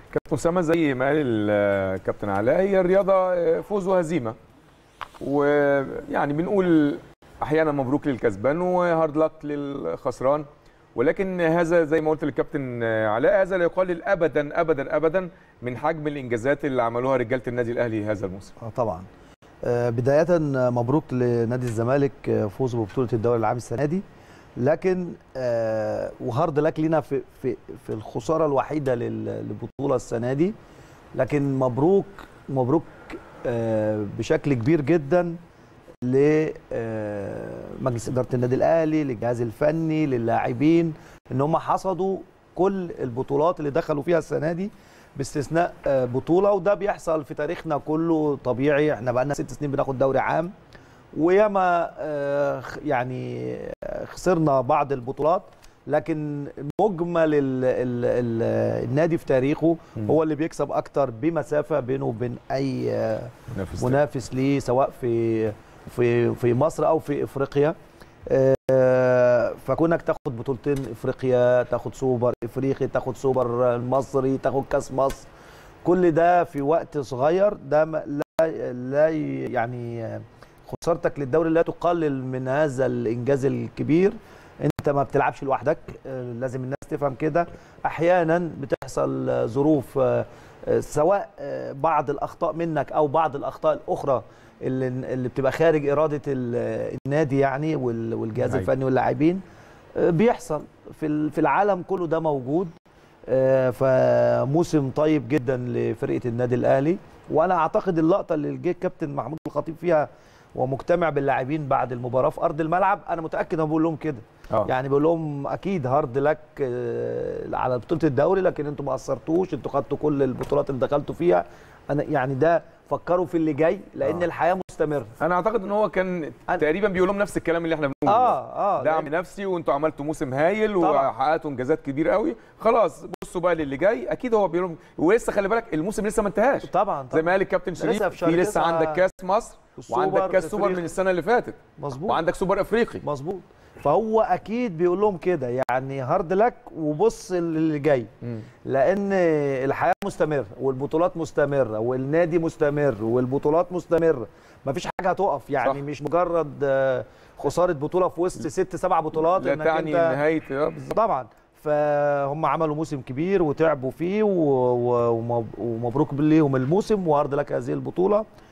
كابتن اسامه زي ما قال الكابتن علاء هي الرياضه فوز وهزيمه ويعني بنقول احيانا مبروك للكسبان وهارد لك للخسران ولكن هذا زي ما قلت للكابتن علاء هذا لا يقلل ابدا ابدا ابدا من حجم الانجازات اللي عملوها رجاله النادي الاهلي هذا الموسم. اه طبعا. آه بدايه مبروك لنادي الزمالك فوزه ببطوله الدوري العام السنه دي لكن آه وهارد لك لينا في في في الخساره الوحيده للبطوله السنه دي لكن مبروك مبروك آه بشكل كبير جدا لمجلس اداره النادي الاهلي للجهاز الفني للاعبين ان هم حصدوا كل البطولات اللي دخلوا فيها السنه دي باستثناء بطوله وده بيحصل في تاريخنا كله طبيعي احنا بقى لنا ست سنين بناخد دوري عام وياما يعني خسرنا بعض البطولات لكن مجمل ال ال ال النادي في تاريخه هو اللي بيكسب اكتر بمسافه بينه وبين اي منافس, منافس ليه سواء في في في مصر او في افريقيا فكونك تاخد بطولتين افريقيا تاخد سوبر افريقي تاخد سوبر المصري تاخد كاس مصر كل ده في وقت صغير ده لا لا يعني خسارتك للدوري لا تقلل من هذا الانجاز الكبير انت ما بتلعبش لوحدك لازم الناس تفهم كده احيانا بتحصل ظروف سواء بعض الاخطاء منك او بعض الاخطاء الاخرى اللي, اللي بتبقى خارج اراده النادي يعني والجهاز هاي. الفني واللاعبين بيحصل في في العالم كله ده موجود فموسم طيب جدا لفرقه النادي الاهلي وانا اعتقد اللقطه اللي جه الكابتن محمود الخطيب فيها ومجتمع باللاعبين بعد المباراه في ارض الملعب انا متاكد انا بقول لهم كده أوه. يعني بقول لهم اكيد هارد لك على بطوله الدوري لكن انتوا ما قصرتوش انتوا خدتوا كل البطولات اللي دخلتوا فيها انا يعني ده فكروا في اللي جاي لان أوه. الحياه مستمره انا اعتقد ان هو كان أنا... تقريبا بيقول لهم نفس الكلام اللي احنا بنقوله اه اه دعم لأن... نفسي وانتوا عملتوا موسم هايل وحققتوا انجازات كبيره قوي خلاص بصوا بقى للي جاي اكيد هو بيقول لهم ولسه خلي بالك الموسم لسه ما انتهاش طبعا, طبعا زي ما قال الكابتن شريف في لسه عندك كاس مصر وعندك كاس سوبر من السنه اللي فاتت مظبوط وعندك سوبر افريقي مظبوط فهو اكيد بيقول لهم كده يعني هارد لك وبص اللي جاي م. لان الحياه مستمره والبطولات مستمره والنادي مستمر والبطولات مستمره مفيش حاجه هتقف يعني صح. مش مجرد خساره بطوله في وسط ست سبع بطولات لا تعني نهايه طبعا فهم عملوا موسم كبير وتعبوا فيه ومبروك ليهم الموسم وهارد لك هذه البطوله